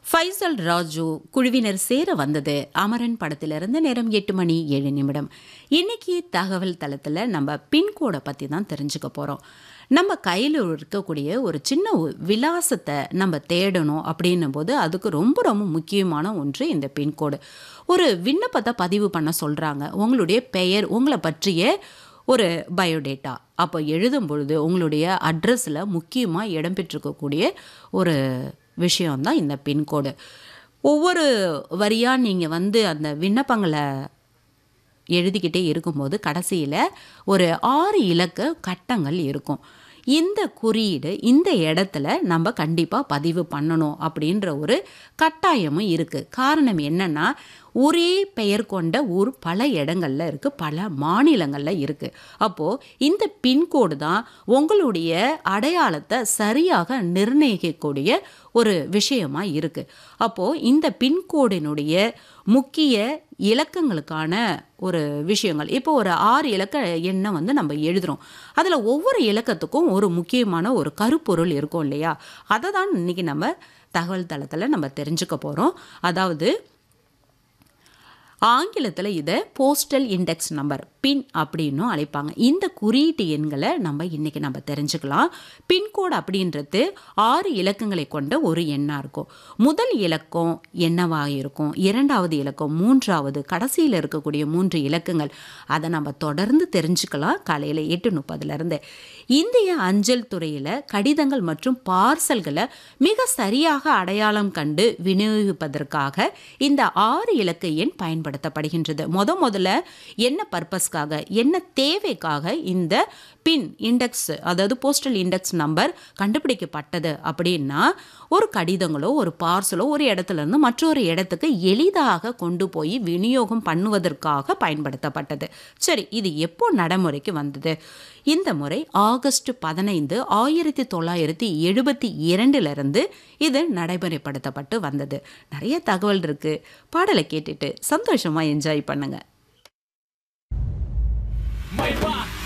ஃபைசல் ராஜு குழுவினர் சேர வந்தது அமரன் படத்திலிருந்து நேரம் எட்டு மணி ஏழு நிமிடம் இன்னைக்கு தகவல் தளத்தில் நம்ம பின்கோடை பற்றி தான் தெரிஞ்சுக்க போகிறோம் நம்ம கையில் இருக்கக்கூடிய ஒரு சின்ன ஒ- விலாசத்தை நம்ம தேடணும் அப்படின்னும் போது அதுக்கு ரொம்ப ரொம்ப முக்கியமான ஒன்று இந்த பின்கோடு ஒரு விண்ணப்பத்தை பதிவு பண்ண சொல்கிறாங்க உங்களுடைய பெயர் உங்களை பற்றிய ஒரு பயோடேட்டா அப்போ எழுதும் பொழுது உங்களுடைய அட்ரஸில் முக்கியமாக இடம்பெற்றிருக்கக்கூடிய ஒரு விஷயம்தான் இந்த பின்கோடு ஒவ்வொரு வரியாக நீங்கள் வந்து அந்த விண்ணப்பங்களை எழுதிக்கிட்டே இருக்கும்போது கடைசியில் ஒரு ஆறு இலக்க கட்டங்கள் இருக்கும் இந்த குறியீடு இந்த இடத்துல நம்ம கண்டிப்பாக பதிவு பண்ணணும் அப்படின்ற ஒரு கட்டாயமும் இருக்குது காரணம் என்னன்னா ஒரே பெயர் கொண்ட ஊர் பல இடங்கள்ல இருக்குது பல மாநிலங்களில் இருக்குது அப்போது இந்த பின்கோடு தான் உங்களுடைய அடையாளத்தை சரியாக நிர்ணயிக்கக்கூடிய ஒரு விஷயமா இருக்குது அப்போது இந்த பின்கோடினுடைய முக்கிய இலக்கங்களுக்கான ஒரு விஷயங்கள் இப்போ ஒரு ஆறு இலக்க எண்ணை வந்து நம்ம எழுதுகிறோம் அதில் ஒவ்வொரு இலக்கத்துக்கும் ஒரு முக்கியமான ஒரு கருப்பொருள் இருக்கும் இல்லையா அதை தான் இன்றைக்கி நம்ம தகவல் தளத்தில் நம்ம தெரிஞ்சுக்க போகிறோம் அதாவது ஆங்கிலத்தில் இதை போஸ்டல் இண்டெக்ஸ் நம்பர் பின் அப்படின்னும் அழைப்பாங்க இந்த குறியீட்டு எண்களை நம்ம இன்றைக்கி நம்ம தெரிஞ்சுக்கலாம் பின்கோடு அப்படின்றது ஆறு இலக்கங்களை கொண்ட ஒரு எண்ணாக இருக்கும் முதல் இலக்கம் என்னவாக இருக்கும் இரண்டாவது இலக்கம் மூன்றாவது கடைசியில் இருக்கக்கூடிய மூன்று இலக்கங்கள் அதை நம்ம தொடர்ந்து தெரிஞ்சுக்கலாம் காலையில் எட்டு முப்பதுலேருந்து இந்திய அஞ்சல் துறையில் கடிதங்கள் மற்றும் பார்சல்களை மிக சரியாக அடையாளம் கண்டு விநியோகிப்பதற்காக இந்த ஆறு இலக்க எண் பயன்படுத்தப்படுகின்றது முத முதல்ல என்ன பர்பஸ்க்காக என்ன தேவைக்காக இந்த பின் இண்டெக்ஸ் அதாவது போஸ்டல் இண்டெக்ஸ் நம்பர் கண்டுபிடிக்கப்பட்டது அப்படின்னா ஒரு கடிதங்களோ ஒரு பார்சலோ ஒரு இடத்துல இருந்து மற்றொரு இடத்துக்கு எளிதாக கொண்டு போய் விநியோகம் பண்ணுவதற்காக பயன்படுத்தப்பட்டது சரி இது எப்போ நடைமுறைக்கு வந்தது இந்த முறை ஆகஸ்ட் பதினைந்து ஆயிரத்தி தொள்ளாயிரத்தி எழுபத்தி இரண்டிலிருந்து இது நடைமுறைப்படுத்தப்பட்டு வந்தது நிறைய தகவல் இருக்கு பாடலை கேட்டுட்டு சந்தோஷமா என்ஜாய் பண்ணுங்க My